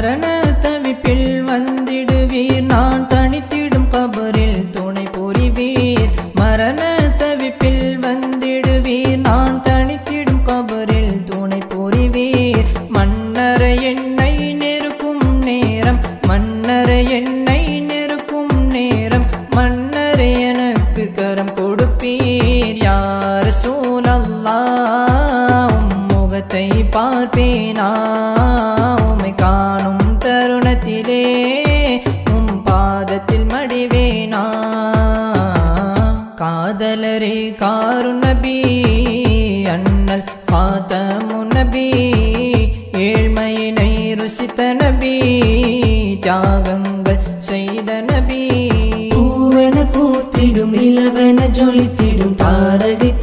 மரண தவிப்பில் வந்திடுவீர் நான் தனித்திடும் கபரில் துணை புரிவீர் மரண தவிப்பில் வந்திடுவீர் நான் தனித்திடும் கபரில் துணை புரிவீர் மன்னர என்னை நெருக்கும் நேரம் மன்னர என்னை நெருக்கும் நேரம் மன்னர் எனக்கு கரம் கொடுப்பீர் யார் சூழல்லா முகத்தை பார்ப்பேனா உம்மை காணும் தருணத்திலே உம் பாதத்தில் மடிவேனா காதலரே காரு நபி அண்ணல் பாத்தமு நபி ஏழ்மையினை ருசித்த நபி தியாகங்கள் செய்த நபி பூவென பூத்திடும் நிலவென ஜொலித்திடும் தாரகை